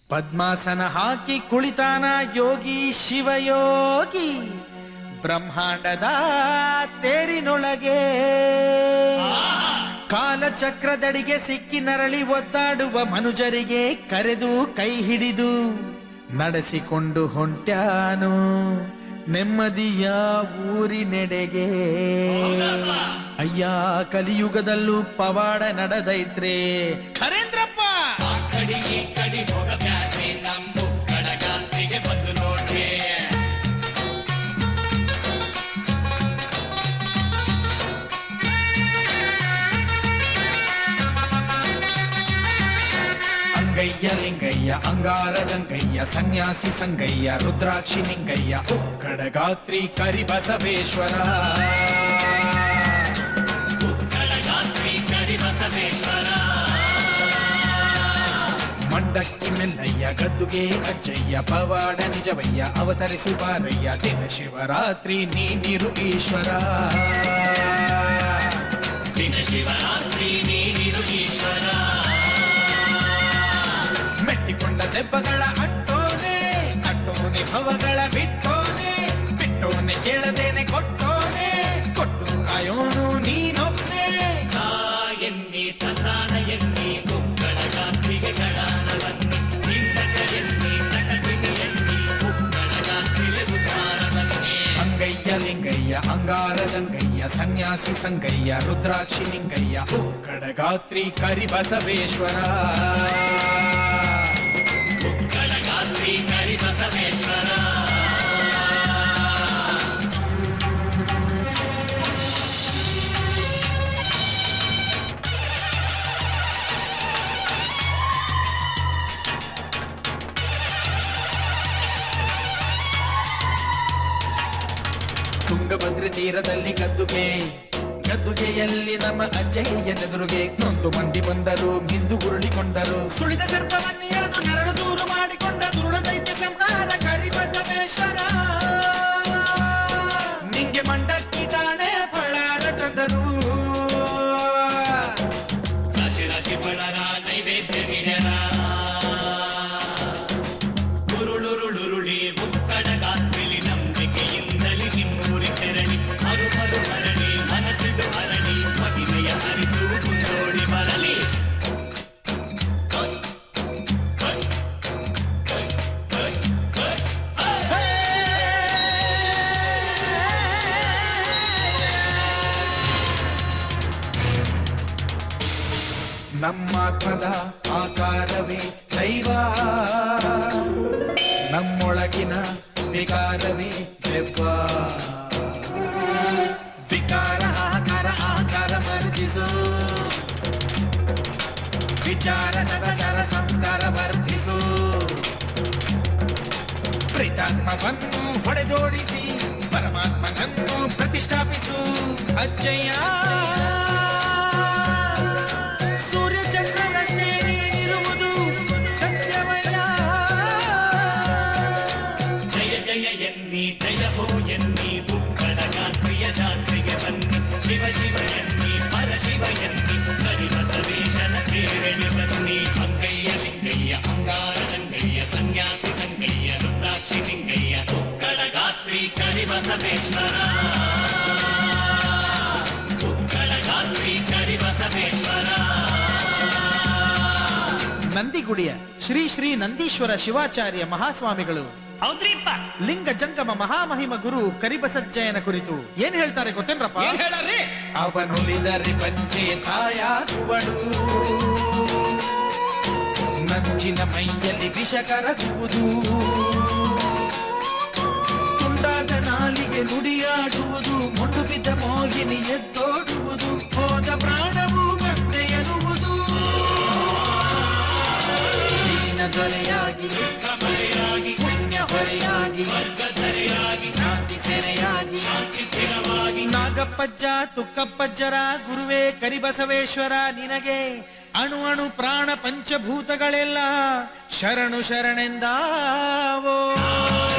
ಪದ್ಮಾಸನ ಹಾಕಿ ಕುಳಿತಾನ ಯೋಗಿ ಶಿವಯೋಗಿ ಬ್ರಹ್ಮಾಂಡದ ತೇರಿನೊಳಗೆ ಕಾಲಚಕ್ರದಡಿಗೆ ಸಿಕ್ಕಿ ನರಳಿ ಒದ್ದಾಡುವ ಮನುಜರಿಗೆ ಕರೆದು ಕೈ ಹಿಡಿದು ನಡೆಸಿಕೊಂಡು ಹೊಂಟ್ಯಾನು ನೆಮ್ಮದಿಯ ಊರಿನೆಡೆಗೆ ಅಯ್ಯ ಕಲಿಯುಗದಲ್ಲೂ ಪವಾಡ ನಡೆದೈತ್ರೆ ಖರೇಂದ್ರಪ್ಪ ಅಂಗಯ್ಯ ಲಿಂಗಯ್ಯ ಅಂಗಾರ ಗಂಗಯ್ಯ ಸನ್ಯಾಸಿ ಸಂಗಯ್ಯ ರುದ್ರಾಕ್ಷಿ ನಿಂಗಯ್ಯ ಉಕ್ಕಡಗಾತ್ರಿ ಕರಿಬಸವೇಶ್ವರ ಮಂಡಕ್ಕಿ ಮೆಲ್ಲಯ್ಯ ಗದ್ದುಗೆ ಅಜ್ಜಯ್ಯ ಪವಾಡ ನಿಜವಯ್ಯ ಅವತರಿಸು ಬಾರಯ್ಯ ದಿನ ಶಿವರಾತ್ರಿ ನೀನಿರು ಈಶ್ವರ ದಿನ ಶಿವರಾತ್ರಿ ನೀನಿರು ಈಶ್ವರ ಮೆಟ್ಟಿಕೊಂಡ ದೆಬ್ಬಗಳ ಅಟ್ಟೋನೆ ಅಟ್ಟೋನೆ ಭವಗಳ ಬಿಟ್ಟೋನೆ ಬಿಟ್ಟೋನೆ ಕೇಳದೇನೆ ಕೊಟ್ಟೋನೆ ಕೊಟ್ಟು ಕಾಯೋನು ನೀನೊಬ್ಬನೇ ಎನ್ನಿ ತಥಾನ ಎನ್ನಿ ಮುಕ್ಕಳ ಗಾತ್ರಿಗೆ ಕಡಾನ ಬನ್ನಿ ನಿನ್ನಕ ಎನ್ನಿ ತಟಕಿಗೆ ಎನ್ನಿ ಮುಕ್ಕಳ ಗಾತ್ರಿಗೆ ಉದ್ಧಾರ ಬನ್ನಿ ಅಂಗಯ್ಯ ಲಿಂಗಯ್ಯ ಅಂಗಾರ ಗಂಗಯ್ಯ ಸನ್ಯಾಸಿ ಸಂಗಯ್ಯ ರುದ್ರಾಕ್ಷಿ ನಿಂಗಯ್ಯ ಉಕ್ಕಡಗಾತ್ರಿ ಕರಿಬಸವೇಶ್ವರ ಮುಕ್ಕಳ ಗಾತ್ರಿ ಕರಿ ಬಸವೇಶ್ವರ ತುಂಗಭದ್ರೆ ತೀರದಲ್ಲಿ ಗದ್ದುಗೆ ಗದ್ದುಗೆಯಲ್ಲಿ ನಮ್ಮ ಅಜ್ಜಯ್ಯನೆದುರುಗೆ ನೊಂದು ಮಂದಿ ಬಂದರು ಮಿಂದು ಉರುಳಿಕೊಂಡರು ಸುಳಿದ ಸರ್ಪವನ್ನಿ ಎಳೆದು ನರಳು ದೂರು ಮಾಡಿಕೊಂಡ ದುರುಳ ದೈತ್ಯ ಸಂಹಾರ ಕರಿಬಸವೇಶ್ವರ ನಿಂಗೆ ಮಂಡಕ್ಕಿ ಟಾಣೆ ಫಳಾರಟದರು ರಾಶಿ ರಾಶಿ ಫಲರ ನೈವೇದ್ಯ ವಿಜರ ಉರುಳುರುಳುರುಳಿ ಮುಕ್ಕಡ ಗಾತ್ರಿಲಿ ನಂಬಿಕೆಯಿಂದಲಿ ನಿಮ್ಮೂರಿ ತೆರಳಿ ಮರು ಮರು ಮರಳಿ ಮನಸ್ಸಿದು ಅರಳಿ ಮಹಿಮೆಯ ಅರಿತು ಮುಂದೋಡಿ ಬರಲಿ ಕೈ, ಕೈ, ಕೈ, ಕೈ, ಕೈ. ನಮ್ಮಾತ್ಮದ ಆಕಾರವೇ ದೈವ ನಮ್ಮೊಳಗಿನ ವಿಕಾರವೇ ದೆವ್ವ ವಿಕಾರ ಆಕಾರ ಆಕಾರ ಮರ್ಜಿಸು ವಿಚಾರ ಸದಾಚಾರ ಸಂಸ್ಕಾರ ವರ್ಧಿಸು ಪ್ರೇತಾತ್ಮವನ್ನು ಹೊಡೆದೋಡಿಸಿ ಪರಮಾತ್ಮನನ್ನು ಪ್ರತಿಷ್ಠಾಪಿಸು ಅಜ್ಜಯ್ಯ ಸೂರ್ಯ ಚಂದ್ರನಷ್ಟೇ ನೀನಿರುವುದು ಸತ್ಯವಯ್ಯ ಜಯ ಜಯ ಎನ್ನಿ ಜಯ ಹೋ ಎನ್ನಿ ಬುಕ್ಕಡ ಗಾತ್ರಿಯ ಜಾತ್ರೆಗೆ ಬನ್ನಿ ಶಿವ ಶಿವ ಎನ್ನಿ ಪರ ಶಿವ ಎನ್ನಿ ಕರಿ ಬಸವೇಶನ ಕೇರಳಿ ಬನ್ನಿ ಅಂಗಯ್ಯ ಲಿಂಗಯ್ಯ ಅಂಗಾರ ಲಿಂಗಯ್ಯ ಸನ್ಯಾಸಿ ಸಂಗಯ್ಯ ರುದ್ರಾಕ್ಷಿ ಲಿಂಗಯ್ಯ ಬುಕ್ಕಡ ಗಾತ್ರಿ ಕರಿ ಬಸವೇಶ್ವರ ಬುಕ್ಕಡ ಗಾತ್ರಿ ಕರಿ ಬಸವೇಶ್ವರ ನಂದಿಗುಡಿಯ ಶ್ರೀ ಶ್ರೀ ನಂದೀಶ್ವರ ಶಿವಾಚಾರ್ಯ ಮಹಾಸ್ವಾಮಿಗಳು ಹೌದ್ರಿಪ್ಪ ಲಿಂಗ ಜಂಗಮ ಮಹಾಮಹಿಮ ಗುರು ಕರಿಬಸಜ್ಜಯನ ಕುರಿತು ಏನ್ ಹೇಳ್ತಾರೆ ಗೊತ್ತೇನ್ರಪ್ಪ ಏನ್ ಹೇಳರಿ ಅವನುಳಿದರೆ ಪಂಚೆ ತಾಯಾಗುವಳು ನಂಚಿನ ಮೈಯಲ್ಲಿ ವಿಷ ಕರಗುವುದು ತುಂಡಾದ ನಾಲಿಗೆ ನುಡಿಯಾಡುವುದು ಮೊಂಡು ಬಿದ್ದ ಮೋಹಿನಿ ಎದ್ದೋಡುವುದು ಹೋದ ಪ್ರಾಣವು ಮತ್ತೆ ಎನ್ನುವುದು ದೀನ ದೊರೆಯಾಗಿ ಕಮಲೆಯಾಗಿ ಪುಣ್ಯ ಹೊರೆಯಾಗಿ ವರ್ಗಧರೆಯಾಗಿ ಕ್ರಾಂತಿ ಸೆರೆಯಾಗಿ ಸ್ಥಿರವಾಗಿ ನಾಗಪ್ಪಜ್ಜ ತುಕ್ಕಪ್ಪಜ್ಜರ ಗುರುವೇ ಕರಿಬಸವೇಶ್ವರ ನಿನಗೆ ಅಣು ಅಣು ಪ್ರಾಣ ಪಂಚಭೂತಗಳೆಲ್ಲ ಶರಣು ಶರಣೆಂದಾವೋ